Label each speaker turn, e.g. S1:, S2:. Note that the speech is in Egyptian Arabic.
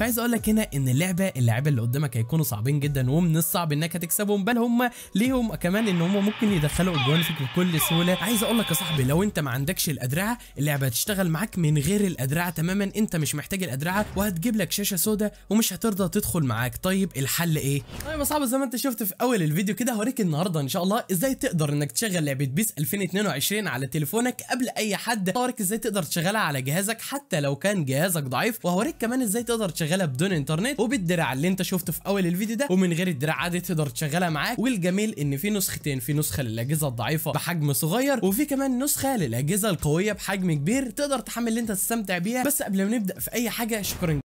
S1: فعايز اقول لك هنا ان اللعبه اللعيبه اللي قدامك هيكونوا صعبين جدا ومن الصعب انك هتكسبهم بل هم ليهم كمان ان هم ممكن يدخلوا اجوان فيك بكل سهوله عايز اقول لك يا صاحبي لو انت ما عندكش الادرعه اللعبه هتشتغل معاك من غير الادرعه تماما انت مش محتاج الادرعه وهتجيب لك شاشه سوداء ومش هترضى تدخل معاك طيب الحل ايه طيب يا صاحبي زي ما انت شفت في اول الفيديو كده هوريك النهارده ان شاء الله ازاي تقدر انك تشغل لعبه بيس 2022 على تليفونك قبل اي حد هوريك ازاي تقدر تشغلها على جهازك حتى لو كان جهازك ضعيف وهوريك كمان ازاي تقدر تشغلها بدون انترنت وبالدراع اللي انت شفته في اول الفيديو ده ومن غير الدراع عادي تقدر تشغلها معاك والجميل ان في نسختين في نسخه للاجهزه الضعيفه بحجم صغير وفي كمان نسخه للاجهزه القويه بحجم كبير تقدر تحمل اللي انت تستمتع بيها بس قبل ما نبدا في اي حاجه شكرا